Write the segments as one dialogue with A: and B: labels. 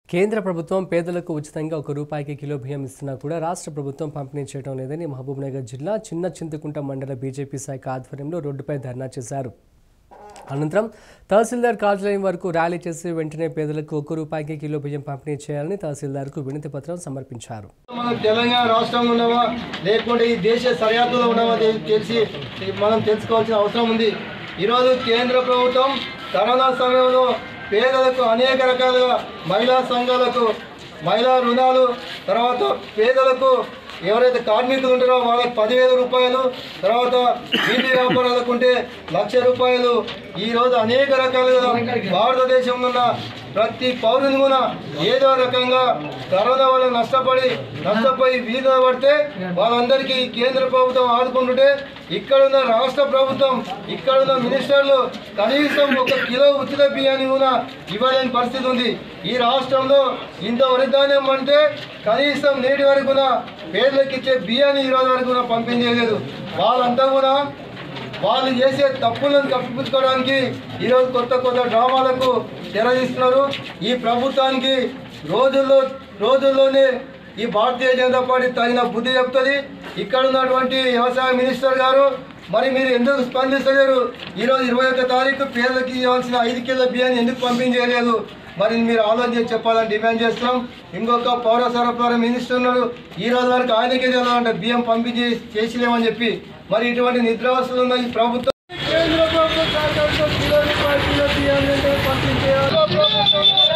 A: కేంద్ర ప్రభుత్వం పేదలకు ఉచితంగా ఒక రూపాయికి కిలో బియ్యం ఇస్తున్నా కూడా రాష్ట్ర ప్రభుత్వం పంపిణీ చేయడం లేదని మహబూబ్నగర్ జిల్లా చిన్న చింతకుంట మండల బీజేపీ శాఖ ఆధ్వర్యంలో రోడ్డుపై ధర్నా చేశారు అనంతరం తహసీల్దార్ కార్యాలయం వరకు ర్యాలీ చేసి వెంటనే పేదలకు ఒక్క రూపాయికి కిలో బియ్యం పంపిణీ చేయాలని తహసీల్దార్కు వినతి పత్రం సమర్పించారు
B: మనం తెలంగాణ రాష్ట్రంలో ఉన్నామా లేకుంటే ఈ దేశ సరిహద్దులో ఉన్నామా తె- తెలిసి మనం తెలుసుకోవాల్సిన అవసరం ఉంది ఈరోజు కేంద్ర ప్రభుత్వం కరోనా సమయంలో పేదలకు అనేక రకాలుగా మహిళా సంఘాలకు మహిళా రుణాలు తర్వాత పేదలకు ఎవరైతే కార్మికులు ఉంటారో వాళ్ళకి పదివేల రూపాయలు తర్వాత వీధి వ్యాపారాలకు ఉంటే లక్ష రూపాయలు ఈరోజు అనేక రకాలుగా భారతదేశంలో ఉన్న ప్రతి పౌరుని కూడా ఏదో రకంగా కరోనా వల్ల నష్టపడి నష్టపోయి వీధిన పడితే వాళ్ళందరికీ ఈ కేంద్ర ప్రభుత్వం ఆదుకుంటుంటే ఇక్కడున్న రాష్ట్ర ప్రభుత్వం ఇక్కడున్న మినిస్టర్లు కనీసం ఒక కిలో ఉచిత బియ్యాన్ని కూడా ఇవ్వలేని పరిస్థితి ఉంది ఈ రాష్ట్రంలో ఇంత వరిధాన్యం అంటే కనీసం నేటి వరకు కూడా పేదలకు ఇచ్చే బియ్యాన్ని ఈ రోజు వరకు కూడా పంపిణీ చేయలేదు వాళ్ళంతా కూడా వాళ్ళు చేసే తప్పులను కప్పిపుచ్చుకోవడానికి ఈరోజు కొత్త కొత్త డ్రామాలకు తెరదీస్తున్నారు ఈ ప్రభుత్వానికి రోజుల్లో రోజుల్లోనే ఈ భారతీయ జనతా పార్టీ తగిన బుద్ధి చెప్తుంది ఇక్కడ ఉన్నటువంటి వ్యవసాయ మినిస్టర్ గారు మరి మీరు ఎందుకు స్పందిస్తలేరు ఈరోజు ఇరవై ఒక్క తారీఖు పేదలకు ఇవ్వాల్సిన ఐదు కిలో బియ్యాన్ని ఎందుకు పంపించలేదు మరి మీరు ఆలోచన చేసి చెప్పాలని డిమాండ్ చేస్తున్నాం ఇంకొక పౌర సరఫరా మినిస్టర్ ఉన్నాడు ఈ రోజు వరకు ఆయనకే తెలియాలంటే బియ్యం పంపించి చేసిలేమని చెప్పి మరి ఇటువంటి నిద్రావస్థలు ఉన్న ఈ ప్రభుత్వం కేంద్ర ప్రభుత్వం సహకారంతో కిలో రూపాయలు కిలో బియ్యాన్ని అంటే పంపించేయాలి.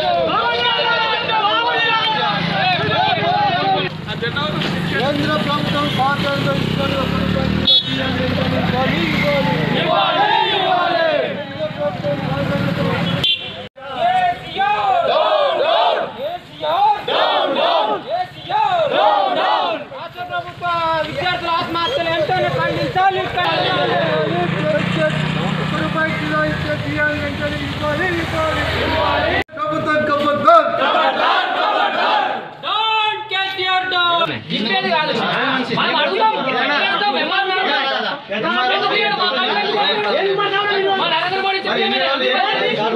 B: కేంద్ర ప్రభుత్వం సహకారంతో ఇస్తున్న ఒక రూపాయి కిలో బియ్యాన్ని అంటే ఇవ్వాలి, ఇవ్వాలి. కేంద్ర ప్రభుత్వం సహకారంతో
C: విద్యార్థుల ఆత్మహత్యలు వెంటనే ఖండించాలి
B: ప్రభుత్వం కబద్దార్
C: డోంట్ గెట్ యువర్ డోన్ ఇప్పేది కాదు మనం అడుగుదాం అడుగుదాం ఎవరు ఎందుకు ఇయ్యడు మా కళ్ళకు? మా నరేంద్ర మోడీ చెప్పేది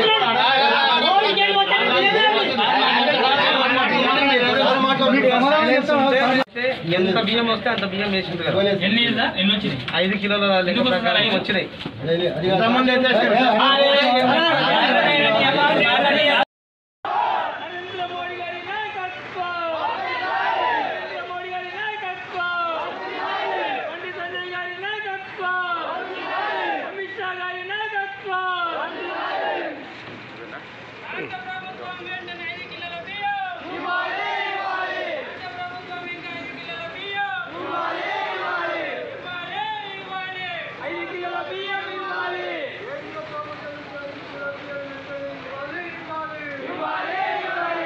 D: ఎంత బియ్యం వస్తే అంత బియ్యం వేసింది కదా
C: ఎన్ని ఎన్ని వచ్చింది
D: ఐదు కిలోల లెక్క ప్రకారం వచ్చినాయి
C: నరేంద్ర మోడీ గారి నాయకత్వం నరేంద్ర మోడీ గారి నాయకత్వం బండి సంజయ్ గారి నాయకత్వం అమిత్ షా గారి నాయకత్వం రాష్ట్ర ప్రభుత్వం వెంటనే ఐదు కిలోల బియ్యం ఇవ్వాలి ఇవ్వాలి రాష్ట్ర ప్రభుత్వం ఇంకా ఐదు కిలోల బియ్యం ఇవ్వాలి ఇవ్వాలి ఇవ్వాలి ఇవ్వాలి ఐదు కిలోల బియ్యం ఇవ్వాలి ఇవ్వాలి ఇవ్వాలి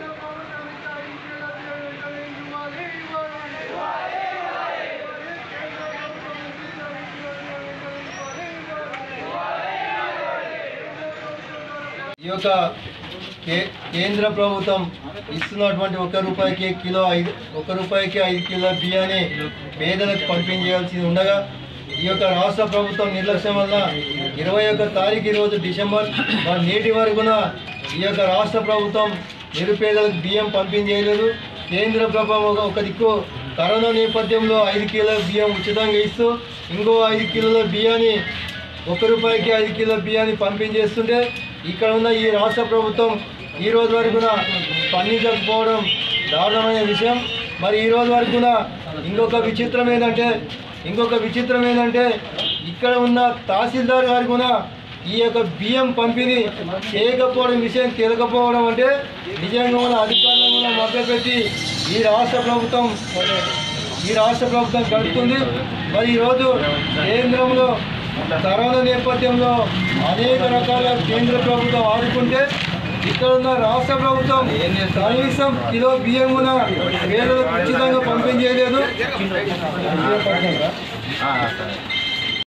B: ఈ యొక్క కే- కేంద్ర ప్రభుత్వం ఇస్తున్నటువంటి ఒక రూపాయికి కిలో ఐదు ఒక రూపాయికి ఐదు కిలో బియ్యాన్ని పేదలకు పంపించేయాల్సి ఉండగా ఈ యొక్క రాష్ట్ర ప్రభుత్వం నిర్లక్ష్యం వల్ల ఇరవై ఒక్క తారీఖు ఈరోజు డిసెంబర్ మరి నేటి వరకున ఈ యొక్క రాష్ట్ర ప్రభుత్వం నిరుపేదలకు బియ్యం పంపించేయలేదు కేంద్ర ప్రభుత్వం ఒక- ఒక దిక్కు కరోనా నేపథ్యంలో ఐదు కిలోల బియ్యం ఉచితంగా ఇస్తూ ఇంకో ఐదు కిలోల బియ్యాన్ని ఒక రూపాయికి ఐదు కిలో బియ్యాన్ని పంపించేస్తుంటే ఇక్కడ ఉన్న ఈ రాష్ట్ర ప్రభుత్వం ఈ రోజు వరకున స్పందించకపోవడం దారుణమైన విషయం మరి ఈ రోజు వరకున ఇంకొక విచిత్రం ఏంటంటే ఇంకొక విచిత్రం ఏంటంటే ఇక్కడ ఉన్న తహసీల్దార్ గారు కూడా ఈ యొక్క బియ్యం పంపిణీ చేయకపోవడం విషయం తెలియకపోవడం అంటే నిజంగా మన అధికారులను కూడా మభ్యపెట్టి ఈ రాష్ట్ర ప్రభుత్వం ఈ రాష్ట్ర ప్రభుత్వం గడుపుతుంది మరి ఈరోజు కేంద్రంలో కరోనా నేపథ్యంలో అనేక రకాల కేంద్ర ప్రభుత్వం ఆదుకుంటే ఇక్కడ ఉన్న రాష్ట్ర ప్రభుత్వం కనీసం కిలో బియ్యం కూడా పేదలకు ఉచితంగా పంపించేయలేదు